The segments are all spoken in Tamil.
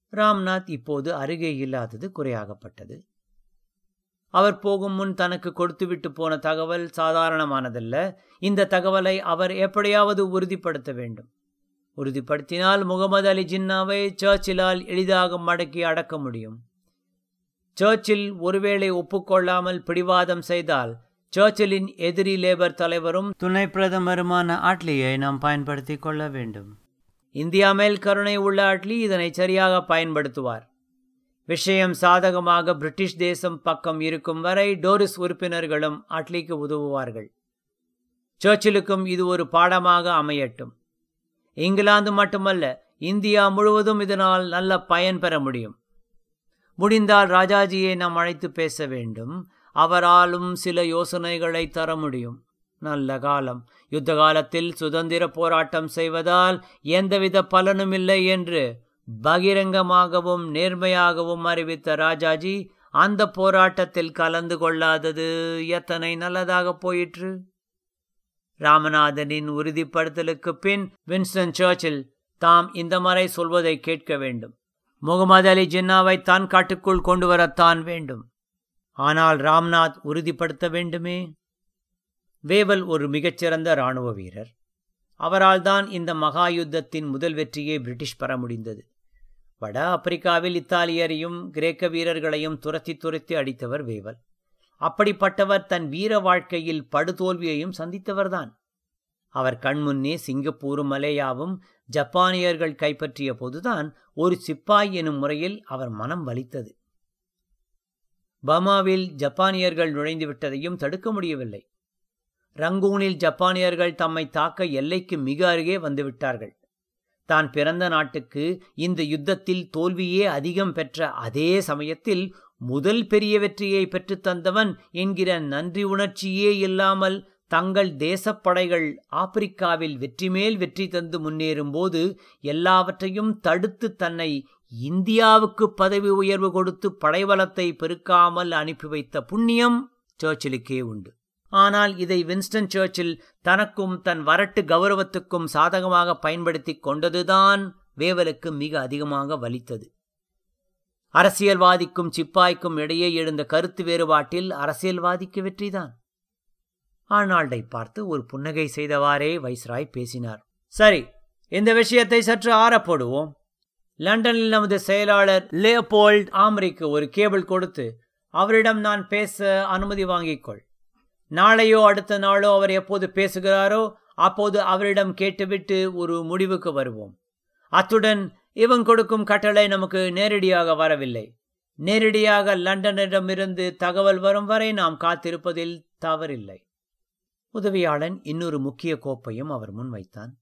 ராம்நாத் இப்போது அருகே இல்லாதது குறையாகப்பட்டது அவர் போகும் முன் தனக்கு கொடுத்துவிட்டு போன தகவல் சாதாரணமானதல்ல இந்த தகவலை அவர் எப்படியாவது உறுதிப்படுத்த வேண்டும் உறுதிப்படுத்தினால் முகமது அலி ஜின்னாவை சர்ச்சிலால் எளிதாக மடக்கி அடக்க முடியும் சர்ச்சில் ஒருவேளை ஒப்புக்கொள்ளாமல் பிடிவாதம் செய்தால் சர்ச்சிலின் எதிரி லேபர் தலைவரும் துணை பிரதமருமான ஆட்லியை நாம் பயன்படுத்திக் கொள்ள வேண்டும் இந்தியா மேல் கருணை உள்ள ஆட்லி இதனை சரியாக பயன்படுத்துவார் விஷயம் சாதகமாக பிரிட்டிஷ் தேசம் பக்கம் இருக்கும் வரை டோரிஸ் உறுப்பினர்களும் அட்லிக்கு உதவுவார்கள் சர்ச்சிலுக்கும் இது ஒரு பாடமாக அமையட்டும் இங்கிலாந்து மட்டுமல்ல இந்தியா முழுவதும் இதனால் நல்ல பயன் பெற முடியும் முடிந்தால் ராஜாஜியை நாம் அழைத்து பேச வேண்டும் அவராலும் சில யோசனைகளை தர முடியும் நல்ல காலம் யுத்த காலத்தில் சுதந்திர போராட்டம் செய்வதால் எந்தவித பலனும் இல்லை என்று பகிரங்கமாகவும் நேர்மையாகவும் அறிவித்த ராஜாஜி அந்த போராட்டத்தில் கலந்து கொள்ளாதது எத்தனை நல்லதாக போயிற்று ராமநாதனின் உறுதிப்படுத்தலுக்கு பின் வின்ஸ்டன் சர்ச்சில் தாம் இந்த முறை சொல்வதை கேட்க வேண்டும் முகமது அலி ஜின்னாவை தான் காட்டுக்குள் கொண்டு வரத்தான் வேண்டும் ஆனால் ராம்நாத் உறுதிப்படுத்த வேண்டுமே வேவல் ஒரு மிகச்சிறந்த இராணுவ வீரர் அவரால் தான் இந்த மகா யுத்தத்தின் முதல் வெற்றியை பிரிட்டிஷ் பெற முடிந்தது வட ஆப்பிரிக்காவில் இத்தாலியரையும் கிரேக்க வீரர்களையும் துரத்தி துரத்தி அடித்தவர் வேவல் அப்படிப்பட்டவர் தன் வீர வாழ்க்கையில் படுதோல்வியையும் சந்தித்தவர்தான் அவர் கண்முன்னே சிங்கப்பூரும் மலேயாவும் ஜப்பானியர்கள் கைப்பற்றிய போதுதான் ஒரு சிப்பாய் எனும் முறையில் அவர் மனம் வலித்தது பர்மாவில் ஜப்பானியர்கள் நுழைந்து விட்டதையும் தடுக்க முடியவில்லை ரங்கூனில் ஜப்பானியர்கள் தம்மை தாக்க எல்லைக்கு மிக அருகே வந்துவிட்டார்கள் தான் பிறந்த நாட்டுக்கு இந்த யுத்தத்தில் தோல்வியே அதிகம் பெற்ற அதே சமயத்தில் முதல் பெரிய வெற்றியை பெற்றுத் தந்தவன் என்கிற நன்றி உணர்ச்சியே இல்லாமல் தங்கள் தேசப்படைகள் ஆப்பிரிக்காவில் வெற்றி மேல் வெற்றி தந்து முன்னேறும்போது எல்லாவற்றையும் தடுத்து தன்னை இந்தியாவுக்கு பதவி உயர்வு கொடுத்து படைபலத்தை பெருக்காமல் அனுப்பி வைத்த புண்ணியம் சர்ச்சிலுக்கே உண்டு ஆனால் இதை வின்ஸ்டன் சர்ச்சில் தனக்கும் தன் வரட்டு கௌரவத்துக்கும் சாதகமாக பயன்படுத்தி கொண்டதுதான் வேவலுக்கு மிக அதிகமாக வலித்தது அரசியல்வாதிக்கும் சிப்பாய்க்கும் இடையே எழுந்த கருத்து வேறுபாட்டில் அரசியல்வாதிக்கு வெற்றிதான் ஆனால்டை பார்த்து ஒரு புன்னகை செய்தவாறே வைஸ்ராய் பேசினார் சரி இந்த விஷயத்தை சற்று ஆறப்போடுவோம் லண்டனில் நமது செயலாளர் லேபோல்ட் ஆம்ரிக்கு ஒரு கேபிள் கொடுத்து அவரிடம் நான் பேச அனுமதி வாங்கிக்கொள் நாளையோ அடுத்த நாளோ அவர் எப்போது பேசுகிறாரோ அப்போது அவரிடம் கேட்டுவிட்டு ஒரு முடிவுக்கு வருவோம் அத்துடன் இவன் கொடுக்கும் கட்டளை நமக்கு நேரடியாக வரவில்லை நேரடியாக லண்டனிடமிருந்து தகவல் வரும் வரை நாம் காத்திருப்பதில் தவறில்லை உதவியாளன் இன்னொரு முக்கிய கோப்பையும் அவர் முன்வைத்தான்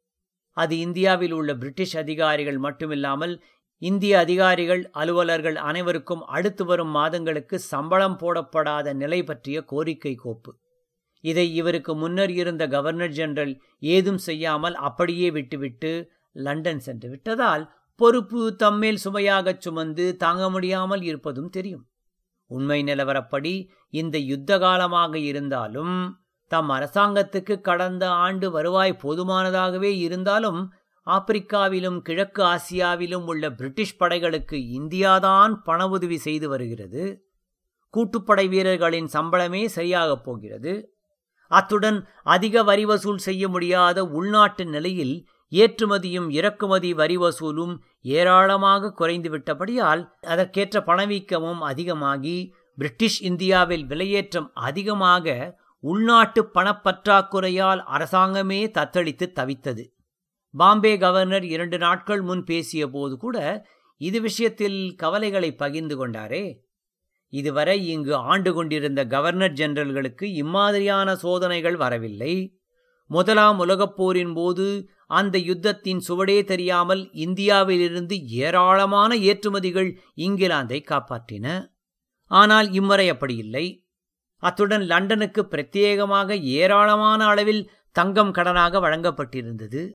அது இந்தியாவில் உள்ள பிரிட்டிஷ் அதிகாரிகள் மட்டுமில்லாமல் இந்திய அதிகாரிகள் அலுவலர்கள் அனைவருக்கும் அடுத்து வரும் மாதங்களுக்கு சம்பளம் போடப்படாத நிலை பற்றிய கோரிக்கை கோப்பு இதை இவருக்கு முன்னர் இருந்த கவர்னர் ஜெனரல் ஏதும் செய்யாமல் அப்படியே விட்டுவிட்டு லண்டன் சென்று விட்டதால் பொறுப்பு தம்மேல் சுமையாகச் சுமந்து தாங்க முடியாமல் இருப்பதும் தெரியும் உண்மை நிலவரப்படி இந்த யுத்த காலமாக இருந்தாலும் தம் அரசாங்கத்துக்கு கடந்த ஆண்டு வருவாய் போதுமானதாகவே இருந்தாலும் ஆப்பிரிக்காவிலும் கிழக்கு ஆசியாவிலும் உள்ள பிரிட்டிஷ் படைகளுக்கு இந்தியாதான் பண உதவி செய்து வருகிறது கூட்டுப்படை வீரர்களின் சம்பளமே சரியாகப் போகிறது அத்துடன் அதிக வரி வசூல் செய்ய முடியாத உள்நாட்டு நிலையில் ஏற்றுமதியும் இறக்குமதி வரி வசூலும் ஏராளமாக குறைந்துவிட்டபடியால் அதற்கேற்ற பணவீக்கமும் அதிகமாகி பிரிட்டிஷ் இந்தியாவில் விலையேற்றம் அதிகமாக உள்நாட்டு பணப்பற்றாக்குறையால் அரசாங்கமே தத்தளித்து தவித்தது பாம்பே கவர்னர் இரண்டு நாட்கள் முன் பேசிய போது கூட இது விஷயத்தில் கவலைகளை பகிர்ந்து கொண்டாரே இதுவரை இங்கு ஆண்டு கொண்டிருந்த கவர்னர் ஜெனரல்களுக்கு இம்மாதிரியான சோதனைகள் வரவில்லை முதலாம் உலகப் போரின் போது அந்த யுத்தத்தின் சுவடே தெரியாமல் இந்தியாவிலிருந்து ஏராளமான ஏற்றுமதிகள் இங்கிலாந்தை காப்பாற்றின ஆனால் இம்முறை அப்படி இல்லை அத்துடன் லண்டனுக்கு பிரத்யேகமாக ஏராளமான அளவில் தங்கம் கடனாக வழங்கப்பட்டிருந்தது